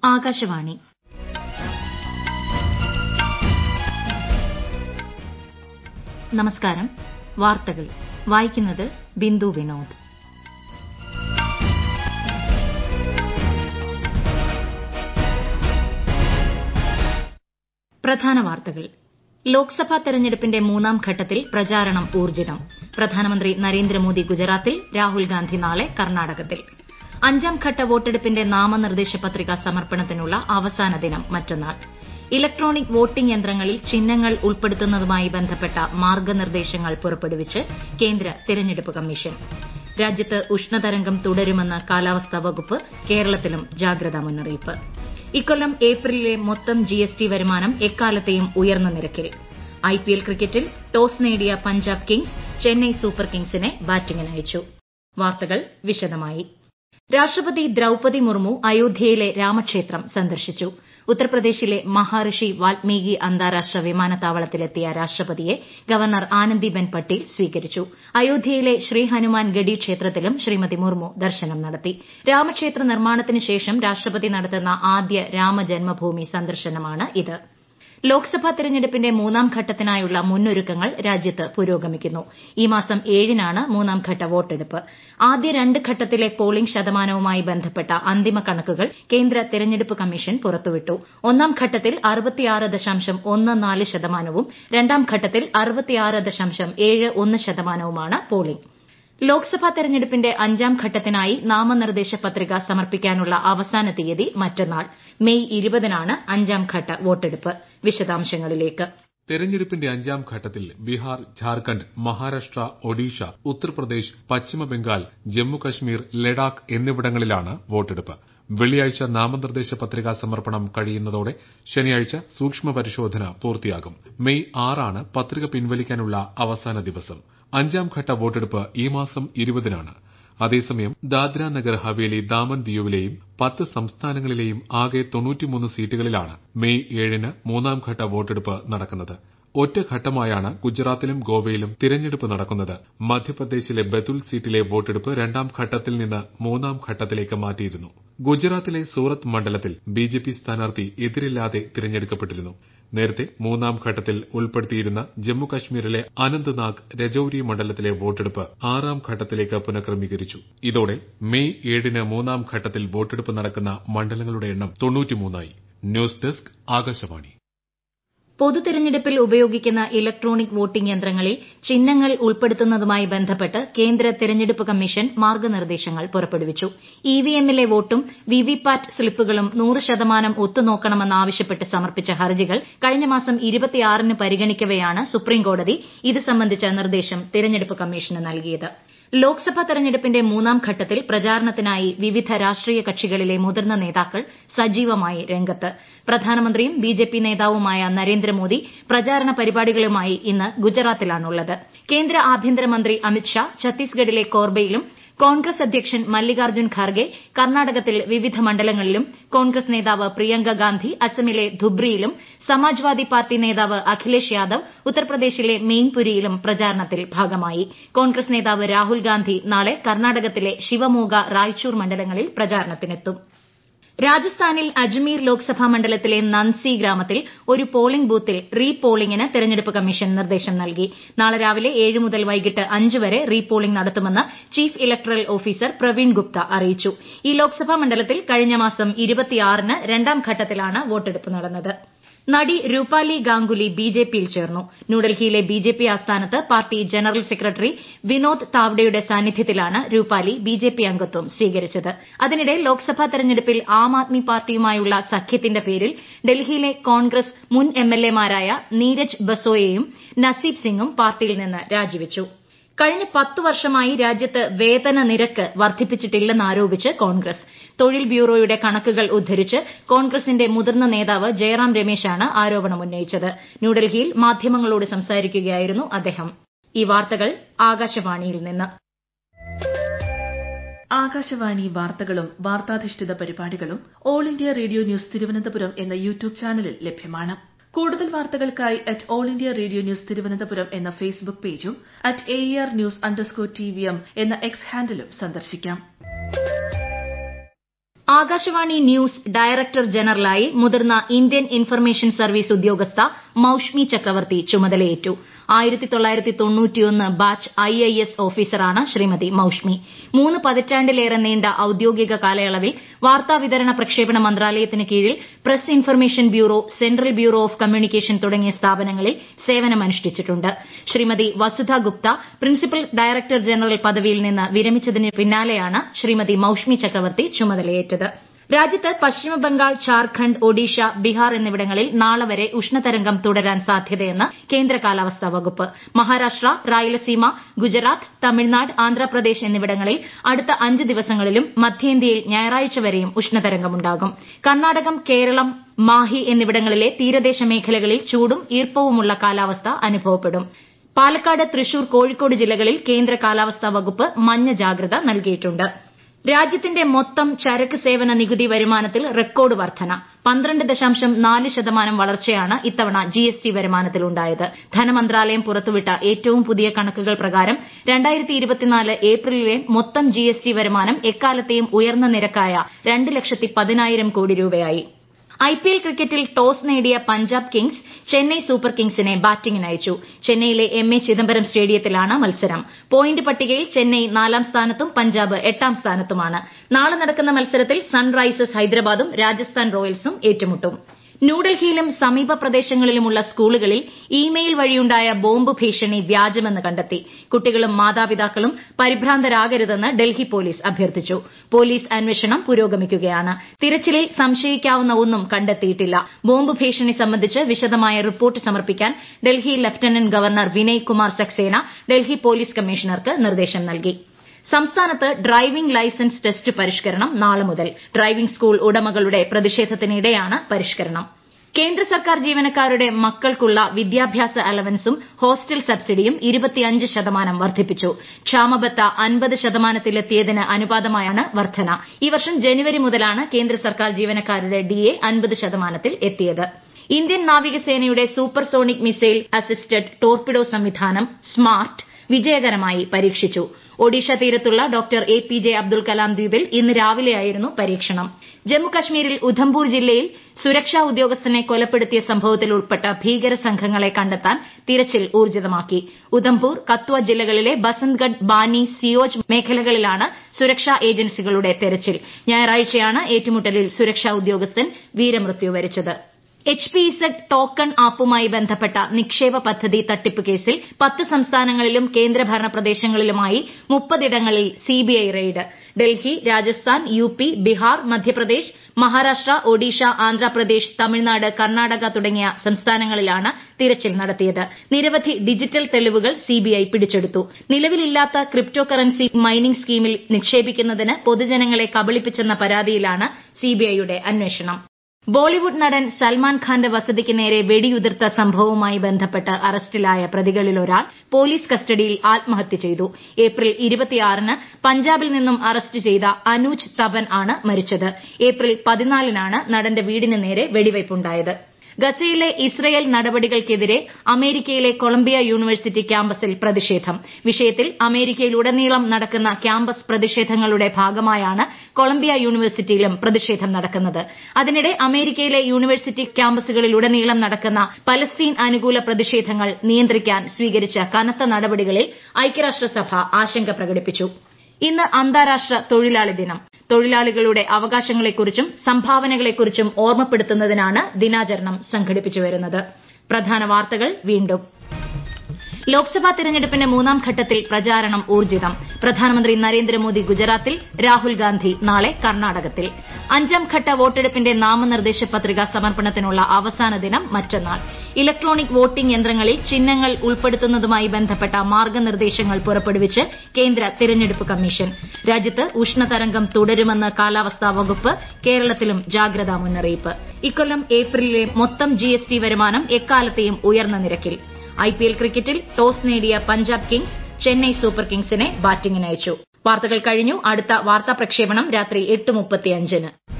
ആകാശവാണി നമസ്കാരം വാർത്തകൾ വായിക്കുന്നത് ബിന്ദു വിനോദ് പ്രധാന വാർത്തകൾ ലോക്സഭാ തെരഞ്ഞെടുപ്പിന്റെ മൂന്നാം ഘട്ടത്തിൽ പ്രചാരണം ഊർജ്ജിതം പ്രധാനമന്ത്രി നരേന്ദ്രമോദി ഗുജറാത്തിൽ രാഹുൽ ഗാന്ധി നാളെ കർണാടകത്തിൽ അഞ്ചാം ഘട്ട വോട്ടെടുപ്പിന്റെ നാമനിർദ്ദേശ പത്രിക സമർപ്പണത്തിനുള്ള അവസാന ദിനം മറ്റന്നാൾ ഇലക്ട്രോണിക് വോട്ടിംഗ് യന്ത്രങ്ങളിൽ ചിഹ്നങ്ങൾ ഉൾപ്പെടുത്തുന്നതുമായി ബന്ധപ്പെട്ട മാർഗ്ഗനിർദ്ദേശങ്ങൾ പുറപ്പെടുവിച്ച് കേന്ദ്ര തെരഞ്ഞെടുപ്പ് കമ്മീഷൻ രാജ്യത്ത് ഉഷ്ണതരംഗം തുടരുമെന്ന് കാലാവസ്ഥാ വകുപ്പ് കേരളത്തിലും ജാഗ്രതാ മുന്നറിയിപ്പ് ഇക്കൊല്ലം ഏപ്രിലിലെ മൊത്തം ജിഎസ്ടി വരുമാനം എക്കാലത്തെയും ഉയർന്ന നിരക്കിൽ ഐപിഎൽ ക്രിക്കറ്റിൽ ടോസ് നേടിയ പഞ്ചാബ് കിങ്സ് ചെന്നൈ സൂപ്പർ കിങ്സിനെ ബാറ്റിംഗിനയച്ചു വാർത്തകൾ വിശദമായി രാഷ്ട്രപതി ദ്രൌപതി മുർമു അയോധ്യയിലെ രാമക്ഷേത്രം സന്ദർശിച്ചു ഉത്തർപ്രദേശിലെ മഹാഋഷി വാൽമീകി അന്താരാഷ്ട്ര വിമാനത്താവളത്തിലെത്തിയ രാഷ്ട്രപതിയെ ഗവർണർ ആനന്ദിബെൻ പട്ടേൽ സ്വീകരിച്ചു അയോധ്യയിലെ ശ്രീ ഹനുമാൻ ഗഡി ക്ഷേത്രത്തിലും ശ്രീമതി മുർമു ദർശനം നടത്തി രാമക്ഷേത്ര നിർമ്മാണത്തിന് ശേഷം രാഷ്ട്രപതി നടത്തുന്ന ആദ്യ രാമജന്മഭൂമി സന്ദർശനമാണിത് ലോക്സഭാ തെരഞ്ഞെടുപ്പിന്റെ മൂന്നാം ഘട്ടത്തിനായുള്ള മുന്നൊരുക്കങ്ങൾ രാജ്യത്ത് പുരോഗമിക്കുന്നു ഈ മാസം ഏഴിനാണ് മൂന്നാം ഘട്ട വോട്ടെടുപ്പ് ആദ്യ രണ്ട് ഘട്ടത്തിലെ പോളിംഗ് ശതമാനവുമായി ബന്ധപ്പെട്ട അന്തിമ കണക്കുകൾ കേന്ദ്ര തെരഞ്ഞെടുപ്പ് കമ്മീഷൻ പുറത്തുവിട്ടു ഒന്നാം ഘട്ടത്തിൽ ശതമാനവും രണ്ടാം ഘട്ടത്തിൽ ശതമാനവുമാണ് പോളിംഗ് ലോക്സഭാ തെരഞ്ഞെടുപ്പിന്റെ അഞ്ചാം ഘട്ടത്തിനായി നാമനിർദ്ദേശ പത്രിക സമർപ്പിക്കാനുള്ള അവസാന തീയതി മറ്റന്നാൾ മെയ് ഇരുപതിനാണ് അഞ്ചാം ഘട്ട വോട്ടെടുപ്പ് വിശദാംശങ്ങളിലേക്ക് തെരഞ്ഞെടുപ്പിന്റെ അഞ്ചാം ഘട്ടത്തിൽ ബീഹാർ ഝാർഖണ്ഡ് മഹാരാഷ്ട്ര ഒഡീഷ ഉത്തർപ്രദേശ് പശ്ചിമബംഗാൾ ജമ്മുകശ്മീർ ലഡാക്ക് എന്നിവിടങ്ങളിലാണ് വോട്ടെടുപ്പ് വെള്ളിയാഴ്ച നാമനിർദ്ദേശ പത്രികാ സമർപ്പണം കഴിയുന്നതോടെ ശനിയാഴ്ച സൂക്ഷ്മ പരിശോധന പൂർത്തിയാകും മെയ് ആറാണ് പത്രിക പിൻവലിക്കാനുള്ള അവസാന ദിവസം അഞ്ചാം ഘട്ട വോട്ടെടുപ്പ് ഈ മാസം ഇരുപതിനാണ് അതേസമയം ദാദ്ര നഗർ ഹവേലി ദാമൻ ദിയുവിലെയും പത്ത് സംസ്ഥാനങ്ങളിലെയും ആകെ സീറ്റുകളിലാണ് മെയ് ഏഴിന് മൂന്നാം ഘട്ട വോട്ടെടുപ്പ് നടക്കുന്നത് ഒറ്റഘട്ടമായാണ് ഗുജറാത്തിലും ഗോവയിലും തിരഞ്ഞെടുപ്പ് നടക്കുന്നത് മധ്യപ്രദേശിലെ ബതുൽ സീറ്റിലെ വോട്ടെടുപ്പ് രണ്ടാം ഘട്ടത്തിൽ നിന്ന് മൂന്നാം ഘട്ടത്തിലേക്ക് മാറ്റിയിരുന്നു ഗുജറാത്തിലെ സൂറത്ത് മണ്ഡലത്തിൽ ബിജെപി സ്ഥാനാർത്ഥി എതിരില്ലാതെ തിരഞ്ഞെടുക്കപ്പെട്ടിരുന്നു നേരത്തെ മൂന്നാം ഘട്ടത്തിൽ ഉൾപ്പെടുത്തിയിരുന്ന ജമ്മുകശ്മീരിലെ അനന്ത്നാഗ് രജൌരി മണ്ഡലത്തിലെ വോട്ടെടുപ്പ് ആറാം ഘട്ടത്തിലേക്ക് പുനഃക്രമീകരിച്ചു ഇതോടെ മെയ് ഏഴിന് മൂന്നാം ഘട്ടത്തിൽ വോട്ടെടുപ്പ് നടക്കുന്ന മണ്ഡലങ്ങളുടെ എണ്ണം തൊണ്ണൂറ്റിമൂന്നായി ന്യൂസ് ഡെസ്ക് ആകാശവാണി പൊതു തെരഞ്ഞെടുപ്പിൽ ഉപയോഗിക്കുന്ന ഇലക്ട്രോണിക് വോട്ടിംഗ് യന്ത്രങ്ങളിൽ ചിഹ്നങ്ങൾ ഉൾപ്പെടുത്തുന്നതുമായി ബന്ധപ്പെട്ട് കേന്ദ്ര തെരഞ്ഞെടുപ്പ് കമ്മീഷൻ മാർഗ്ഗനിർദ്ദേശങ്ങൾ പുറപ്പെടുവിച്ചു ഇവിഎമ്മിലെ വോട്ടും വിവിപാറ്റ് സ്ലിപ്പുകളും നൂറ് ശതമാനം ഒത്തുനോക്കണമെന്നാവശ്യപ്പെട്ട് സമർപ്പിച്ച ഹർജികൾ കഴിഞ്ഞ മാസം ന് പരിഗണിക്കവെയാണ് സുപ്രീംകോടതി ഇത് സംബന്ധിച്ച നിർദ്ദേശം തെരഞ്ഞെടുപ്പ് കമ്മീഷന് നൽകിയത് ലോക്സഭാ തെരഞ്ഞെടുപ്പിന്റെ മൂന്നാം ഘട്ടത്തിൽ പ്രചാരണത്തിനായി വിവിധ രാഷ്ട്രീയ കക്ഷികളിലെ മുതിർന്ന നേതാക്കൾ സജീവമായി രംഗത്ത് പ്രധാനമന്ത്രിയും ബിജെപി നേതാവുമായ നരേന്ദ്രമോദി പ്രചാരണ പരിപാടികളുമായി ഇന്ന് ഗുജറാത്തിലാണുള്ളത് കേന്ദ്ര ആഭ്യന്തരമന്ത്രി അമിത്ഷാ ഛത്തീസ്ഗഡിലെ കോർബയിലും കോൺഗ്രസ് അധ്യക്ഷൻ മല്ലികാർജ്ജുൻ ഖാർഗെ കർണാടകത്തിൽ വിവിധ മണ്ഡലങ്ങളിലും കോൺഗ്രസ് നേതാവ് പ്രിയങ്ക ഗാന്ധി അസമിലെ ധുബ്രിയിലും സമാജ്വാദി പാർട്ടി നേതാവ് അഖിലേഷ് യാദവ് ഉത്തർപ്രദേശിലെ മെയിൻപുരിയിലും പ്രചാരണത്തിൽ ഭാഗമായി കോൺഗ്രസ് നേതാവ് രാഹുൽ ഗാന്ധി നാളെ കർണാടകത്തിലെ ശിവമോഗ റായ്ചൂർ മണ്ഡലങ്ങളിൽ പ്രചാരണത്തിനെത്തും രാജസ്ഥാനിൽ അജ്മീർ ലോക്സഭാ മണ്ഡലത്തിലെ നൻസി ഗ്രാമത്തിൽ ഒരു പോളിംഗ് ബൂത്തിൽ റീ പോളിംഗിന് തെരഞ്ഞെടുപ്പ് കമ്മീഷൻ നിർദ്ദേശം നൽകി നാളെ രാവിലെ ഏഴ് മുതൽ വൈകിട്ട് അഞ്ച് വരെ റീ പോളിംഗ് നടത്തുമെന്ന് chief electoral officer Praveen Gupta അറിയിച്ചു ഈ ലോക്സഭാ മണ്ഡലത്തിൽ കഴിഞ്ഞ മാസം ന് രണ്ടാം ഘട്ടത്തിലാണ് വോട്ടെടുപ്പ് നടന്നത് നടി രൂപാലി ഗാംഗുലി ബിജെപിയിൽ ചേർന്നു ന്യൂഡൽഹിയിലെ ബിജെപി ആസ്ഥാനത്ത് പാർട്ടി ജനറൽ സെക്രട്ടറി വിനോദ് താവ്ഡെയുടെ സാന്നിധ്യത്തിലാണ് രൂപാലി ബിജെപി അംഗത്വം സ്വീകരിച്ചത് അതിനിടെ ലോക്സഭാ തെരഞ്ഞെടുപ്പിൽ ആം ആദ്മി പാർട്ടിയുമായുള്ള സഖ്യത്തിന്റെ പേരിൽ ഡൽഹിയിലെ കോൺഗ്രസ് മുൻ എംഎൽഎമാരായ നീരജ് ബസോയയും നസീബ് സിംഗും പാർട്ടിയിൽ നിന്ന് രാജിവച്ചു കഴിഞ്ഞ പത്തു വർഷമായി രാജ്യത്ത് വേതന നിരക്ക് വർദ്ധിപ്പിച്ചിട്ടില്ലെന്നാരോപിച്ച് കോൺഗ്രസ് തൊഴിൽ ബ്യൂറോയുടെ കണക്കുകൾ ഉദ്ധരിച്ച് കോൺഗ്രസിന്റെ മുതിർന്ന നേതാവ് ജയറാം രമേശാണ് ആരോപണം ഉന്നയിച്ചത് ന്യൂഡൽഹിയിൽ മാധ്യമങ്ങളോട് സംസാരിക്കുകയായിരുന്നു അദ്ദേഹം ഈ വാർത്തകൾ ആകാശവാണിയിൽ നിന്ന് ആകാശവാണി വാർത്തകളും വാർത്താധിഷ്ഠിത പരിപാടികളും all India radio news Thiruvananthapuram എന്ന യൂട്യൂബ് ചാനലിൽ ലഭ്യമാണ് കൂടുതൽ വാർത്തകൾക്കായി at all India radio news Thiruvananthapuram എന്ന ഫേസ്ബുക്ക് പേജും at A R news underscore T V M എന്ന എക്സ് ഹാൻഡിലും സന്ദർശിക്കാം ആകാശവാണി ന്യൂസ് ഡയറക്ടർ ജനറലായി മുതിർന്ന ഇന്ത്യൻ ഇൻഫർമേഷൻ സർവീസ് ഉദ്യോഗസ്ഥ മൌഷ്മി ചക്രവർത്തി ചുമതലയേറ്റു ബാച്ച് ഐഐഎസ് ഓഫീസറാണ് ശ്രീമതി മൌഷ്മി മൂന്ന് പതിറ്റാണ്ടിലേറെ നീണ്ട ഔദ്യോഗിക കാലയളവിൽ വാർത്താവിതരണ പ്രക്ഷേപണ മന്ത്രാലയത്തിന് കീഴിൽ press information bureau central bureau of communication തുടങ്ങിയ സ്ഥാപനങ്ങളിൽ സേവനമനുഷ്ഠിച്ചിട്ടുണ്ട് Shrimati Vasudha Gupta principal director general പദവിയിൽ നിന്ന് വിരമിച്ചതിന് പിന്നാലെയാണ് ശ്രീമതി മൌഷ്മി ചക്രവർത്തി ചുമതലയേറ്റത് രാജ്യത്ത് പശ്ചിമബംഗാൾ ഝാർഖണ്ഡ് ഒഡീഷ ബീഹാർ എന്നിവിടങ്ങളിൽ നാളെ വരെ ഉഷ്ണതരംഗം തുടരാൻ സാധ്യതയെന്ന് കേന്ദ്ര കാലാവസ്ഥാ വകുപ്പ് മഹാരാഷ്ട്ര റായലസീമ ഗുജറാത്ത് തമിഴ്നാട് ആന്ധ്രാപ്രദേശ് എന്നിവിടങ്ങളിൽ അടുത്ത അഞ്ച് ദിവസങ്ങളിലും മധ്യേന്ത്യയിൽ ഞായറാഴ്ച വരെയും ഉഷ്ണതരംഗമുണ്ടാകും കർണാടകം കേരളം മാഹി എന്നിവിടങ്ങളിലെ തീരദേശ മേഖലകളിൽ ചൂടും ഈർപ്പവുമുള്ള കാലാവസ്ഥ അനുഭവപ്പെടും പാലക്കാട് തൃശൂർ കോഴിക്കോട് ജില്ലകളിൽ കേന്ദ്ര കാലാവസ്ഥാ വകുപ്പ് മഞ്ഞ ജാഗ്രത നൽകിയിട്ടുണ്ട് രാജ്യത്തിന്റെ മൊത്തം ചരക്ക് സേവന നികുതി വരുമാനത്തിൽ റെക്കോർഡ് വർധന പന്ത്രണ്ട് ദശാംശം നാല് ശതമാനം വളർച്ചയാണ് ഇത്തവണ ജിഎസ്ടി വരുമാനത്തിലുണ്ടായത് ധനമന്ത്രാലയം പുറത്തുവിട്ട ഏറ്റവും പുതിയ കണക്കുകൾ പ്രകാരം ഏപ്രിലിലെ മൊത്തം ജിഎസ്ടി വരുമാനം എക്കാലത്തെയും ഉയർന്ന നിരക്കായ രണ്ട് ലക്ഷത്തി പതിനായിരം കോടി രൂപയായി ഐപിഎൽ ക്രിക്കറ്റിൽ ടോസ് നേടിയ പഞ്ചാബ് കിങ്സ് ചെന്നൈ സൂപ്പർ കിങ്സിനെ ബാറ്റിംഗിനയച്ചു ചെന്നൈയിലെ എം എ ചിദംബരം സ്റ്റേഡിയത്തിലാണ് മത്സരം പോയിന്റ് പട്ടികയിൽ ചെന്നൈ നാലാം സ്ഥാനത്തും പഞ്ചാബ് എട്ടാം സ്ഥാനത്തുമാണ് നാളെ നടക്കുന്ന മത്സരത്തിൽ സൺറൈസേഴ്സ് ഹൈദരാബാദും രാജസ്ഥാൻ റോയൽസും ഏറ്റുമുട്ടും ന്യൂഡൽഹിയിലും സമീപ പ്രദേശങ്ങളിലുമുള്ള സ്കൂളുകളിൽ ഇ മെയിൽ വഴിയുണ്ടായ ബോംബ് ഭീഷണി വ്യാജമെന്ന് കണ്ടെത്തി കുട്ടികളും മാതാപിതാക്കളും പരിഭ്രാന്തരാകരുതെന്ന് ഡൽഹി പോലീസ് അഭ്യർത്ഥിച്ചു പോലീസ് അന്വേഷണം പുരോഗമിക്കുകയാണ് തിരച്ചിലിൽ സംശയിക്കാവുന്ന ഒന്നും കണ്ടെത്തിയിട്ടില്ല ബോംബ് ഭീഷണി സംബന്ധിച്ച് വിശദമായ റിപ്പോർട്ട് സമർപ്പിക്കാൻ Delhi lieutenant governor Vinay Kumar Saxena Delhi police കമ്മീഷണർക്ക് നിർദ്ദേശം നൽകി സംസ്ഥാനത്ത് ഡ്രൈവിംഗ് ലൈസൻസ് ടെസ്റ്റ് പരിഷ്കരണം നാളെ മുതൽ ഡ്രൈവിംഗ് സ്കൂൾ ഉടമകളുടെ പ്രതിഷേധത്തിനിടെയാണ് പരിഷ്കരണം കേന്ദ്ര സർക്കാർ ജീവനക്കാരുടെ മക്കൾക്കുള്ള വിദ്യാഭ്യാസ അലവൻസും ഹോസ്റ്റൽ സബ്സിഡിയും ഇരുപത്തിയഞ്ച് ശതമാനം വർദ്ധിപ്പിച്ചു ക്ഷാമബത്ത അൻപത് ശതമാനത്തിലെത്തിയതിന് അനുപാതമായാണ് വർധന ഈ വർഷം ജനുവരി മുതലാണ് കേന്ദ്ര സർക്കാർ ജീവനക്കാരുടെ ഡിഎ അൻപത് ശതമാനത്തിൽ എത്തിയത് ഇന്ത്യൻ നാവികസേനയുടെ സൂപ്പർസോണിക് മിസൈൽ അസിസ്റ്റഡ് ടോർപിഡോ സംവിധാനം സ്മാർട്ട് വിജയകരമായി പരീക്ഷിച്ചു ഒഡീഷ തീരത്തുള്ള doctor A P J Abdul Kalam ദ്വീപിൽ ഇന്ന് രാവിലെയായിരുന്നു പരീക്ഷണം ജമ്മുകശ്മീരിൽ ഉധംപൂർ ജില്ലയിൽ സുരക്ഷാ ഉദ്യോഗസ്ഥനെ കൊലപ്പെടുത്തിയ സംഭവത്തിൽ ഉൾപ്പെട്ട ഭീകര സംഘങ്ങളെ കണ്ടെത്താൻ തിരച്ചിൽ ഊർജിതമാക്കി ഉധംപൂർ കത്വ ജില്ലകളിലെ ബസന്ത്ഗഡ് ബാനി സിയോജ് മേഖലകളിലാണ് സുരക്ഷാ ഏജൻസികളുടെ തെരച്ചിൽ ഞായറാഴ്ചയാണ് ഏറ്റുമുട്ടലിൽ സുരക്ഷാ ഉദ്യോഗസ്ഥൻ വീരമൃത്യു വരിച്ചത് എച്ച് പി ഇസഡ് ടോക്കൺ ആപ്പുമായി ബന്ധപ്പെട്ട നിക്ഷേപ പദ്ധതി തട്ടിപ്പ് കേസിൽ പത്ത് സംസ്ഥാനങ്ങളിലും കേന്ദ്രഭരണ പ്രദേശങ്ങളിലുമായി മുപ്പതിടങ്ങളിൽ CBI raid Delhi Rajasthan U P Bihar Madhya Pradesh Maharashtra Odisha Andhra Pradesh Tamil Nadu Karnataka തുടങ്ങിയ സംസ്ഥാനങ്ങളിലാണ് തിരച്ചിൽ നടത്തിയത് നിരവധി ഡിജിറ്റൽ തെളിവുകൾ സിബിഐ പിടിച്ചെടുത്തു നിലവിലില്ലാത്ത ക്രിപ്റ്റോ കറൻസി മൈനിംഗ് സ്കീമിൽ നിക്ഷേപിക്കുന്നതിന് പൊതുജനങ്ങളെ കബളിപ്പിച്ചെന്ന പരാതിയിലാണ് സിബിഐയുടെ അന്വേഷണം ബോളിവുഡ് നടൻ സൽമാൻ ഖാന്റെ വസതിക്ക് നേരെ വെടിയുതിർത്ത സംഭവവുമായി ബന്ധപ്പെട്ട് അറസ്റ്റിലായ പ്രതികളിലൊരാൾ പോലീസ് കസ്റ്റഡിയിൽ ആത്മഹത്യ ചെയ്തു ഏപ്രിൽ ന് പഞ്ചാബിൽ നിന്നും അറസ്റ്റ് ചെയ്ത അനൂജ് തപൻ ആണ് മരിച്ചത് ഏപ്രിൽ പതിനാലിനാണ് നടന്റെ വീടിന് നേരെ വെടിവയ്പുണ്ടായത് ഗസയിലെ ഇസ്രയേൽ നടപടികൾക്കെതിരെ അമേരിക്കയിലെ കൊളംബിയ യൂണിവേഴ്സിറ്റി ക്യാമ്പസിൽ പ്രതിഷേധം വിഷയത്തിൽ അമേരിക്കയിലുടനീളം നടക്കുന്ന ക്യാമ്പസ് പ്രതിഷേധങ്ങളുടെ ഭാഗമായാണ് കൊളംബിയ യൂണിവേഴ്സിറ്റിയിലും പ്രതിഷേധം നടക്കുന്നത് അതിനിടെ അമേരിക്കയിലെ യൂണിവേഴ്സിറ്റി ക്യാമ്പസുകളിലുടനീളം നടക്കുന്ന പലസ്തീൻ അനുകൂല പ്രതിഷേധങ്ങൾ നിയന്ത്രിക്കാൻ സ്വീകരിച്ച കനത്ത നടപടികളിൽ ഐക്യരാഷ്ട്രസഭ ആശങ്ക പ്രകടിപ്പിച്ചു ഇന്ന് അന്താരാഷ്ട്ര തൊഴിലാളി ദിനം തൊഴിലാളികളുടെ അവകാശങ്ങളെക്കുറിച്ചും സംഭാവനകളെക്കുറിച്ചും ഓർമ്മപ്പെടുത്തുന്നതിനാണ് ദിനാചരണം സംഘടിപ്പിച്ചു വരുന്നത് പ്രധാന വാർത്തകൾ വീണ്ടും ലോക്സഭാ തെരഞ്ഞെടുപ്പിന്റെ മൂന്നാം ഘട്ടത്തിൽ പ്രചാരണം ഊർജിതം പ്രധാനമന്ത്രി നരേന്ദ്രമോദി ഗുജറാത്തിൽ രാഹുൽ ഗാന്ധി നാളെ കർണാടകത്തിൽ അഞ്ചാം ഘട്ട വോട്ടെടുപ്പിന്റെ നാമനിർദ്ദേശ പത്രിക സമർപ്പണത്തിനുള്ള അവസാന ദിനം മറ്റന്നാൾ ഇലക്ട്രോണിക് വോട്ടിംഗ് യന്ത്രങ്ങളിൽ ചിഹ്നങ്ങൾ ഉൾപ്പെടുത്തുന്നതുമായി ബന്ധപ്പെട്ട മാർഗ്ഗനിർദ്ദേശങ്ങൾ പുറപ്പെടുവിച്ച് കേന്ദ്ര തിരഞ്ഞെടുപ്പ് കമ്മീഷൻ രാജ്യത്ത് ഉഷ്ണതരംഗം തുടരുമെന്ന് കാലാവസ്ഥാ വകുപ്പ് കേരളത്തിലും ജാഗ്രതാ മുന്നറിയിപ്പ് ഇക്കൊല്ലം ഏപ്രിലിലെ മൊത്തം ജിഎസ്ടി വരുമാനം എക്കാലത്തെയും ഉയർന്ന നിരക്കിൽ ഐപിഎൽ ക്രിക്കറ്റിൽ ടോസ് നേടിയ പഞ്ചാബ് കിങ്സ് ചെന്നൈ സൂപ്പർ കിങ്സിനെ ബാറ്റിംഗിനയച്ചു വാർത്തകൾ കഴിഞ്ഞു അടുത്ത വാർത്താ പ്രക്ഷേപണം രാത്രി എട്ട് മുപ്പത്തിയഞ്ചിന്